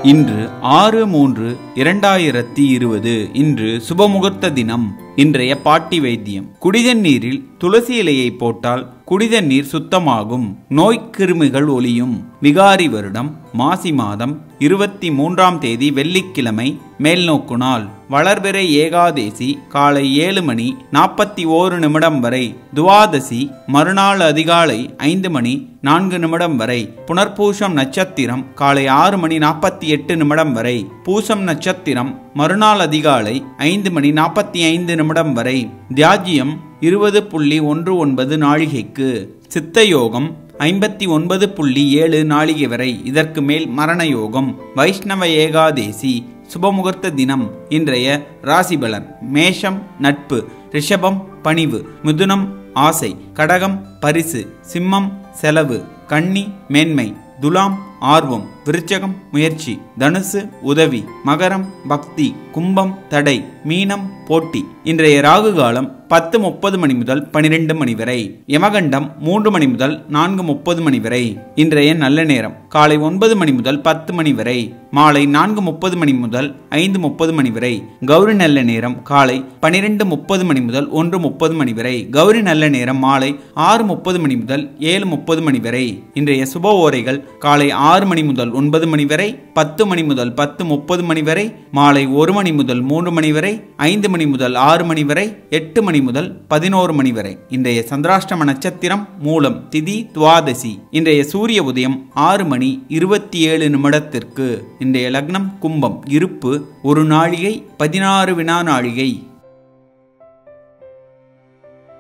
இன்று ஆறு மூன்று இரண்டாயிரத்தி இருபது இன்று சுபமுகூர்த்த தினம் இன்றைய பாட்டி வைத்தியம் குடித நீரில் துளசி இலையை போட்டால் குடித நீர் சுத்தமாகும் நோய்க்கிருமிகள் ஒளியும் விகாரி வருடம் மாசி மாதம் இருபத்தி மூன்றாம் தேதி வெள்ளிக்கிழமை மேல்நோக்கு நாள் வளர்பிறை ஏகாதேசி காலை ஏழு மணி நாற்பத்தி ஓரு நிமிடம் வரை துவாதசி மறுநாள் அதிகாலை ஐந்து மணி நான்கு நிமிடம் வரை புனர்பூசம் நட்சத்திரம் காலை ஆறு மணி நாற்பத்தி எட்டு நிமிடம் வரை பூசம் நட்சத்திரம் மறுநாள் அதிகாலை ஐந்து மணி நாற்பத்தி ஐந்து நிமிடம் வரை தியாஜியம் இருபது புள்ளி ஒன்று ஒன்பது நாழிகைக்கு சித்த யோகம் ஐம்பத்தி ஒன்பது புள்ளி ஏழு நாழிகை வரை இதற்கு மேல் மரண யோகம் வைஷ்ணவ ஏகாதேசி சுபமுகூர்த்த தினம் இன்றைய ராசிபலன் மேஷம் நட்பு ரிஷபம் பணிவு மிதுனம் ஆசை கடகம் பரிசு சிம்மம் செலவு கன்னி மேன்மை துலாம் ஆர்வம் விருச்சகம் முயற்சி தனுசு உதவி மகரம் பக்தி கும்பம் தடை மீனம் போட்டி இன்றைய ராகு காலம் பத்து முப்பது மணி முதல் பனிரெண்டு மணி வரை யமகண்டம் மூன்று மணி முதல் நான்கு முப்பது மணி வரை இன்றைய நல்ல நேரம் காலை ஒன்பது மணி முதல் பத்து மணி வரை மாலை நான்கு முப்பது மணி முதல் ஐந்து முப்பது மணி வரை கௌரி நல்ல நேரம் காலை பனிரெண்டு முப்பது மணி முதல் ஒன்று முப்பது மணி வரை கௌரி நல்ல நேரம் மாலை ஆறு முப்பது மணி முதல் ஏழு முப்பது மணி வரை இன்றைய சுப ஓரைகள் காலை ஆறு மணி முதல் ஒன்பது மணி வரை பத்து மணி முதல் பத்து முப்பது மணி வரை மாலை ஒரு மணி முதல் மூன்று மணி வரை ஐந்து மணி முதல் ஆறு மணி வரை எட்டு மணி முதல் பதினோரு மணி வரை இன்றைய சந்திராஷ்டம நட்சத்திரம் மூலம் திதி துவாதசி இன்றைய சூரிய உதயம் ஆறு மணி இருபத்தி ஏழு நிமிடத்திற்கு இன்றைய லக்னம் கும்பம் இருப்பு ஒரு நாழிகை பதினாறு வினா நாழிகை